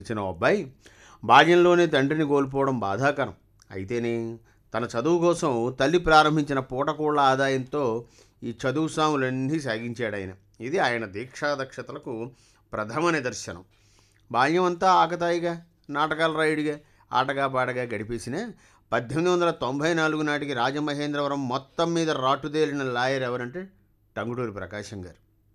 ఇచ్చిన ఓ అబ్బాయి బాల్యంలోనే తండ్రిని కోల్పోవడం బాధాకరం అయితేనే తన చదువు కోసం తల్లి ప్రారంభించిన పూటకోళ్ల ఆదాయంతో ఈ చదువు సాములన్నీ సాగించాడు ఆయన ఇది ఆయన దీక్షాదక్షతలకు ప్రథమ నిదర్శనం బాల్యం అంతా ఆకతాయిగా నాటకాలు రాయుడిగా ఆటగా పాటగా గడిపేసిన పద్దెనిమిది వందల తొంభై నాలుగు నాటికి రాజమహేంద్రవరం మొత్తం మీద రాటుదేలిన లాయర్ ఎవరంటే టంగుటూరి ప్రకాశం గారు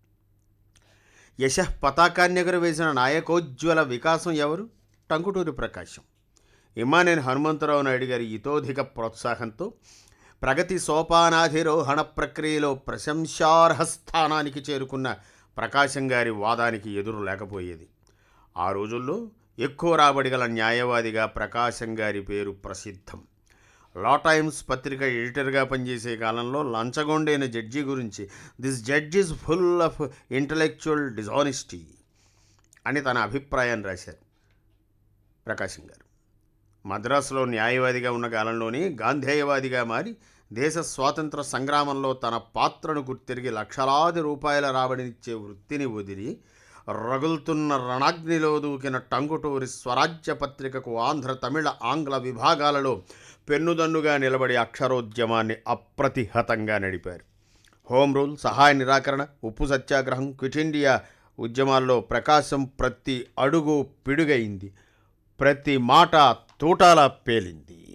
యశ పతాకాన్ని ఎగురవేసిన నాయకోజ్వల వికాసం ఎవరు టంగుటూరి ప్రకాశం ఇమ్మానేని హనుమంతరావు నాయుడు గారి ఇతోధిక ప్రోత్సాహంతో ప్రగతి సోపానాధిరోహణ ప్రక్రియలో ప్రశంసార్హ స్థానానికి చేరుకున్న ప్రకాశం గారి వాదానికి ఎదురు లేకపోయేది ఆ రోజుల్లో ఎక్కువ రాబడి గల న్యాయవాదిగా ప్రకాశం గారి పేరు ప్రసిద్ధం లా టైమ్స్ పత్రిక ఎడిటర్గా పనిచేసే కాలంలో లంచగొండైన జడ్జి గురించి this judge is full of intellectual dishonesty అని తన అభిప్రాయాన్ని రాశారు ప్రకాశం గారు మద్రాసులో న్యాయవాదిగా ఉన్న కాలంలోనే గాంధేయవాదిగా మారి దేశ స్వాతంత్ర సంగ్రామంలో తన పాత్రను గుర్తిరిగి లక్షలాది రూపాయల రాబడినిచ్చే వృత్తిని వదిలి రగులుతున్న రణాగ్నిలో దూకిన టంగుటూరి స్వరాజ్య పత్రికకు ఆంధ్ర తమిళ ఆంగ్ల విభాగాలలో పెన్నుదన్నుగా నిలబడి అక్షరోద్యమాన్ని అప్రతిహతంగా నడిపారు హోమ్ రూల్ సహాయ నిరాకరణ ఉప్పు సత్యాగ్రహం క్విట్ ఇండియా ఉద్యమాల్లో ప్రకాశం ప్రతి అడుగు పిడుగైంది ప్రతి మాట తూటాలా పేలింది